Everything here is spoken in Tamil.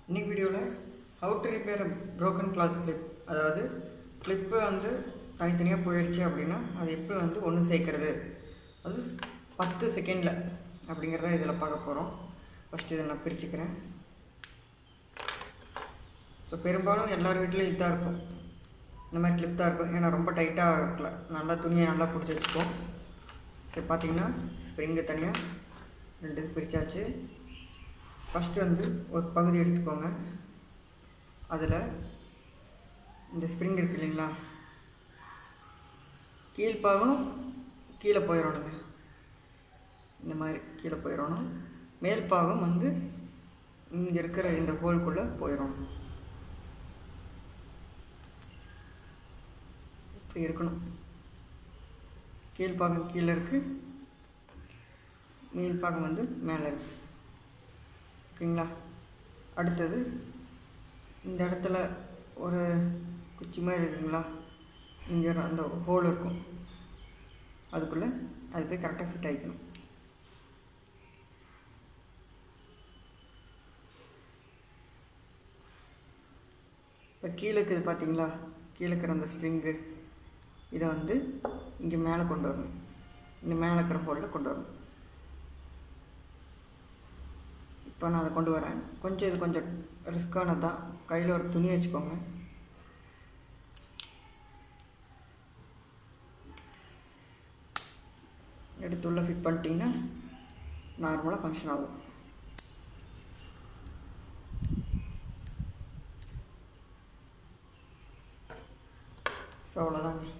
இன்னைக்கு வீடியோவில் how to repair broken cloth clip அதாவது கிளிப்பு வந்து தனித்தனியாக போயிடுச்சு அப்படின்னா அது எப்படி வந்து ஒன்று சேர்க்கறது அது பத்து செகண்டில் அப்படிங்கிறத இதில் பார்க்க போகிறோம் ஃபஸ்ட்டு இதை நான் பிரிச்சுக்கிறேன் ஸோ பெரும்பாலும் எல்லார் வீட்லேயும் இதாக இருக்கும் இந்த மாதிரி கிளிப் தான் இருக்கும் ஏன்னா ரொம்ப டைட்டாக இருக்கல நல்லா துணியை நல்லா பிடிச்சி வச்சுக்கும் சரி பார்த்தீங்கன்னா ஸ்ப்ரிங்கு தனியாக ரெண்டு இது பிரித்தாச்சு ஃபஸ்ட்டு வந்து ஒரு பகுதி எடுத்துக்கோங்க அதில் இந்த ஸ்ப்ரிங் இருக்கு இல்லைங்களா கீழ்ப்பாகம் கீழே போயிடணுங்க இந்த மாதிரி கீழே போயிடணும் மேல் பாகம் வந்து இங்கே இருக்கிற இந்த ஹோல்குள்ளே போயிடணும் இப்படி இருக்கணும் கீழ்ப்பாகம் கீழே இருக்குது மேல் பாகம் வந்து மேலே இருக்கு ஓகேங்களா அடுத்தது இந்த இடத்துல ஒரு குச்சி மாதிரி இருக்குங்களா இங்கே அந்த ஹோல் இருக்கும் அதுக்குள்ளே அது போய் கரெக்டாக ஃபிட் ஆகிக்கணும் இப்போ கீழே இருக்குது பார்த்தீங்களா கீழே இருக்கிற அந்த ஸ்ப்ரிங்கு இதை வந்து இங்கே மேலே கொண்டு வரணும் இந்த மேலே இருக்கிற ஹோலில் கொண்டு வரணும் இப்போ நான் அதை கொண்டு வரேன் கொஞ்சம் இது கொஞ்சம் ரிஸ்க்கானது தான் கையில் ஒரு துணி வச்சுக்கோங்க எடுத்து உள்ளே ஃபிட் பண்ணிட்டீங்கன்னா நார்மலாக ஃபங்க்ஷன் ஆகும் ஸோ அவ்வளோதாங்க